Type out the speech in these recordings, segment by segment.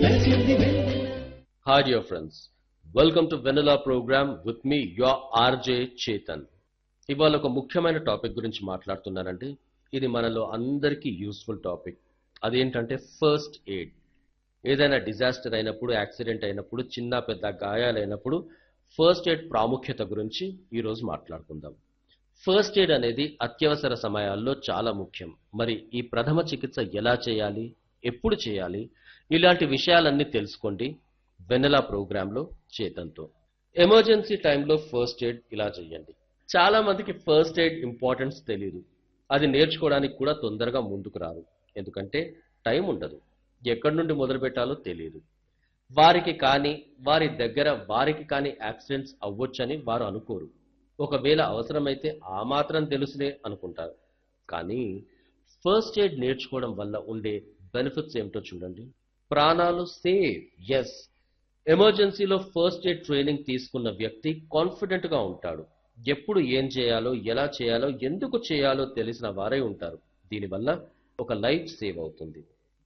మెరిసింది వెన్నెల Hi dear friends, welcome to Vanilla program with me, your RJ Chetan. ఇవాళ ఒక ముఖ్యమైన టాపిక్ గురించి మాట్లాడుతున్నానండి ఇది మనలో అందరికీ యూస్ఫుల్ టాపిక్ అదేంటంటే ఫస్ట్ ఎయిడ్ ఏదైనా డిజాస్టర్ అయినప్పుడు యాక్సిడెంట్ అయినప్పుడు చిన్న పెద్ద గాయాలైనప్పుడు ఫస్ట్ ఎయిడ్ ప్రాముఖ్యత గురించి ఈరోజు మాట్లాడుకుందాం ఫస్ట్ ఎయిడ్ అనేది అత్యవసర సమయాల్లో చాలా ముఖ్యం మరి ఈ ప్రథమ చికిత్స ఎలా చేయాలి ఎప్పుడు చేయాలి ఇలాంటి విషయాలన్నీ తెలుసుకోండి వెన్నెలా ప్రోగ్రాంలో చేతంతో ఎమర్జెన్సీ టైంలో ఫస్ట్ ఎయిడ్ ఇలా చేయండి చాలా మందికి ఫస్ట్ ఎయిడ్ ఇంపార్టెన్స్ తెలియదు అది నేర్చుకోవడానికి కూడా తొందరగా ముందుకు రారు ఎందుకంటే టైం ఉండదు ఎక్కడి నుండి మొదలు పెట్టాలో తెలియదు వారికి కానీ వారి దగ్గర వారికి కానీ యాక్సిడెంట్స్ అవ్వొచ్చని వారు అనుకోరు ఒకవేళ అవసరమైతే ఆ మాత్రం తెలుసులే అనుకుంటారు కానీ ఫస్ట్ ఎయిడ్ నేర్చుకోవడం వల్ల ఉండే బెనిఫిట్స్ ఏమిటో చూడండి ప్రాణాలు సేవ్ ఎస్ ఎమర్జెన్సీలో ఫస్ట్ ఎయిడ్ ట్రైనింగ్ తీసుకున్న వ్యక్తి కాన్ఫిడెంట్ గా ఉంటాడు ఎప్పుడు ఏం చేయాలో ఎలా చేయాలో ఎందుకు చేయాలో తెలిసిన వారే ఉంటారు దీనివల్ల ఒక లైఫ్ సేవ్ అవుతుంది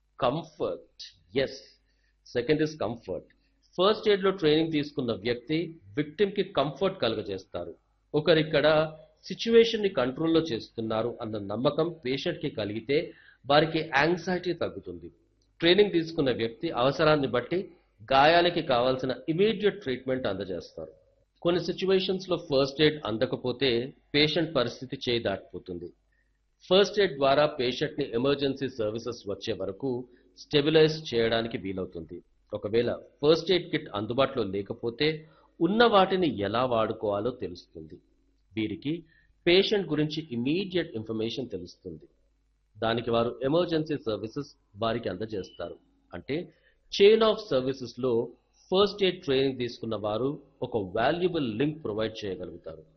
comfort is second is comfort first aid లో ట్రైనింగ్ తీసుకున్న వ్యక్తి విక్టిమ్ కి కంఫర్ట్ కలుగజేస్తారు ఒకరిక్కడ సిచ్యువేషన్ ని కంట్రోల్లో చేస్తున్నారు అన్న నమ్మకం పేషెంట్ కి కలిగితే వారికి యాంగ్జైటీ తగ్గుతుంది ట్రైనింగ్ తీసుకున్న వ్యక్తి అవసరాన్ని బట్టి గాయాలకి కావాల్సిన ఇమీడియట్ ట్రీట్మెంట్ అందజేస్తారు కొన్ని సిచ్యువేషన్స్ లో ఫస్ట్ ఎయిడ్ అందకపోతే పేషెంట్ పరిస్థితి చేయి దాటిపోతుంది ఫస్ట్ ఎయిడ్ ద్వారా పేషెంట్ ని ఎమర్జెన్సీ సర్వీసెస్ వచ్చే వరకు స్టెబిలైజ్ చేయడానికి వీలవుతుంది ఒకవేళ ఫస్ట్ ఎయిడ్ కిట్ అందుబాటులో లేకపోతే ఉన్న వాటిని ఎలా వాడుకోవాలో తెలుస్తుంది వీరికి పేషెంట్ గురించి ఇమీడియట్ ఇన్ఫర్మేషన్ తెలుస్తుంది దానికి వారు ఎమర్జెన్సీ సర్వీసెస్ వారికి అందజేస్తారు అంటే చైన్ ఆఫ్ సర్వీసెస్ లో ఫస్ట్ ఎయిడ్ ట్రైనింగ్ తీసుకున్న వారు ఒక వాల్యుబుల్ లింక్ ప్రొవైడ్ చేయగలుగుతారు